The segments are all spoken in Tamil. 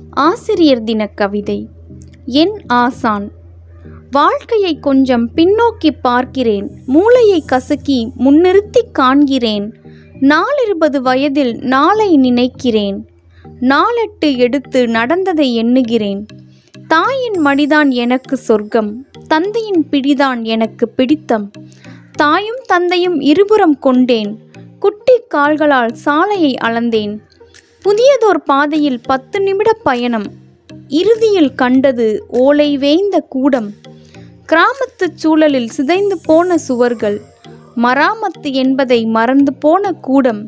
ஆசிரியர் தின கவிதை என் ஆசான் வாழ்க்கையை கொஞ்சம் பின்னோக்கி பார்க்கிறேன் மூளையை கசக்கி முன்னிறுத்தி காண்கிறேன் நாலிருபது வயதில் நாளை நினைக்கிறேன் நாளெட்டு எடுத்து நடந்ததை எண்ணுகிறேன் தாயின் மடிதான் எனக்கு சொர்க்கம் தந்தையின் பிடிதான் எனக்கு பிடித்தம் தாயும் தந்தையும் இருபுறம் கொண்டேன் குட்டி கால்களால் சாலையை அளந்தேன் புதியதோர் பாதையில் பத்து நிமிட பயணம் இறுதியில் கண்டது ஓலை வேய்ந்த கூடம் கிராமத்துச் சூழலில் சிதைந்து போன சுவர்கள் மராமத்து என்பதை மறந்து போன கூடம்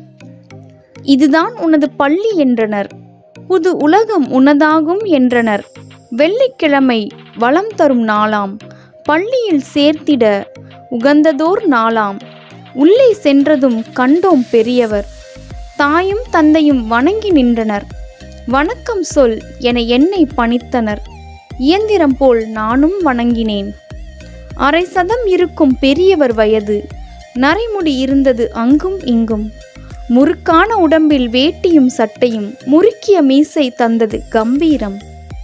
இதுதான் உனது பள்ளி என்றனர் புது உலகம் உனதாகும் என்றனர் வெள்ளிக்கிழமை வளம் தரும் நாளாம் பள்ளியில் சேர்த்திட உகந்ததோர் நாளாம் உள்ளே சென்றதும் கண்டோம் பெரியவர் தாயும் தந்தையும் வணங்கி நின்றனர் வணக்கம் சொல் என என்னை பணித்தனர் இயந்திரம் போல் நானும் வணங்கினேன் அரை சதம் இருக்கும் பெரியவர் வயது நரைமுடி இருந்தது அங்கும் இங்கும் முறுக்கான உடம்பில் வேட்டியும் சட்டையும் முறுக்கிய மீசை தந்தது கம்பீரம்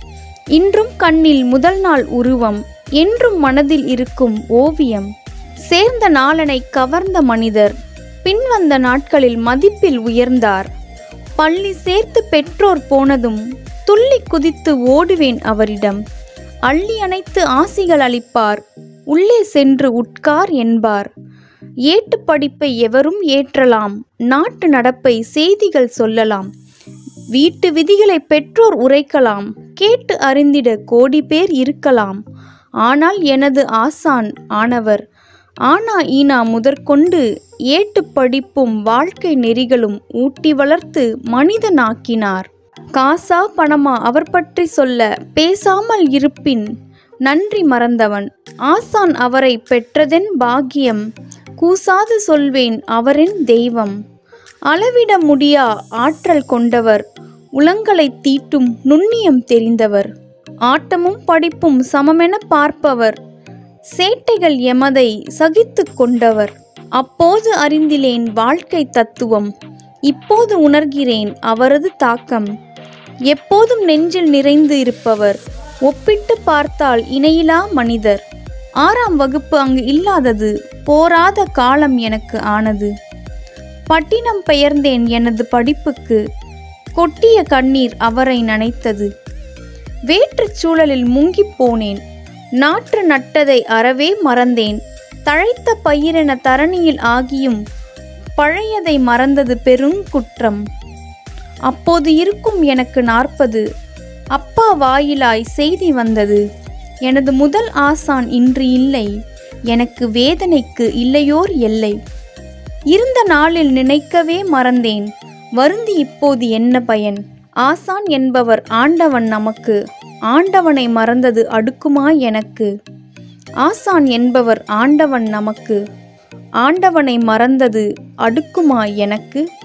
இன்றும் கண்ணில் முதல் நாள் உருவம் என்றும் மனதில் இருக்கும் ஓவியம் சேர்ந்த நாளனை கவர்ந்த மனிதர் பின்வந்த நாட்களில் மதிப்பில் உயர்ந்தார் பள்ளி சேர்த்து பெற்றோர் போனதும் துள்ளி குதித்து ஓடுவேன் அவரிடம் அள்ளி அணைத்து ஆசிகள் அளிப்பார் உள்ளே சென்று உட்கார் என்பார் ஏட்டு படிப்பை எவரும் ஏற்றலாம் நாட்டு நடப்பை செய்திகள் சொல்லலாம் வீட்டு விதிகளை பெற்றோர் உரைக்கலாம் கேட்டு அறிந்திட கோடி பேர் இருக்கலாம் ஆனால் எனது ஆசான் ஆனவர் ஆனா ஈனா முதற்கொண்டு ஏட்டு படிப்பும் வாழ்க்கை நெறிகளும் ஊட்டி வளர்த்து மனிதனாக்கினார் காசா பணமா அவர் பற்றி சொல்ல பேசாமல் இருப்பின் நன்றி மறந்தவன் ஆசான் அவரை பெற்றதென் பாக்கியம் கூசாது சொல்வேன் அவரின் தெய்வம் அளவிட முடியா ஆற்றல் கொண்டவர் உலங்களை தீட்டும் நுண்ணியம் தெரிந்தவர் ஆட்டமும் படிப்பும் சமமென பார்ப்பவர் சேட்டைகள் எமதை சகித்து கொண்டவர் அப்போது அறிந்திலேன் வாழ்க்கை தத்துவம் இப்போது உணர்கிறேன் அவரது தாக்கம் எப்போதும் நெஞ்சில் நிறைந்து இருப்பவர் ஒப்பிட்டு பார்த்தால் இணையிலா மனிதர் ஆறாம் வகுப்பு அங்கு இல்லாதது போராத காலம் எனக்கு ஆனது பட்டினம் பெயர்ந்தேன் எனது படிப்புக்கு கொட்டிய கண்ணீர் அவரை நனைத்தது வேற்றுச் சூழலில் முங்கிப் போனேன் நாற்று நட்டதை அறவே மறந்தேன் தழைத்த பயிரென தரணியில் ஆகியும் பழையதை மறந்தது பெருங்குற்றம் அப்போது இருக்கும் எனக்கு நாற்பது அப்பா வாயிலாய் செய்தி வந்தது எனது முதல் ஆசான் இன்று இல்லை எனக்கு வேதனைக்கு இல்லையோர் எல்லை இருந்த நாளில் நினைக்கவே மறந்தேன் வருந்தி இப்போது என்ன பயன் ஆசான் என்பவர் ஆண்டவன் நமக்கு ஆண்டவனை மறந்தது அடுக்குமா எனக்கு ஆசான் என்பவர் ஆண்டவன் நமக்கு ஆண்டவனை மறந்தது அடுக்குமா எனக்கு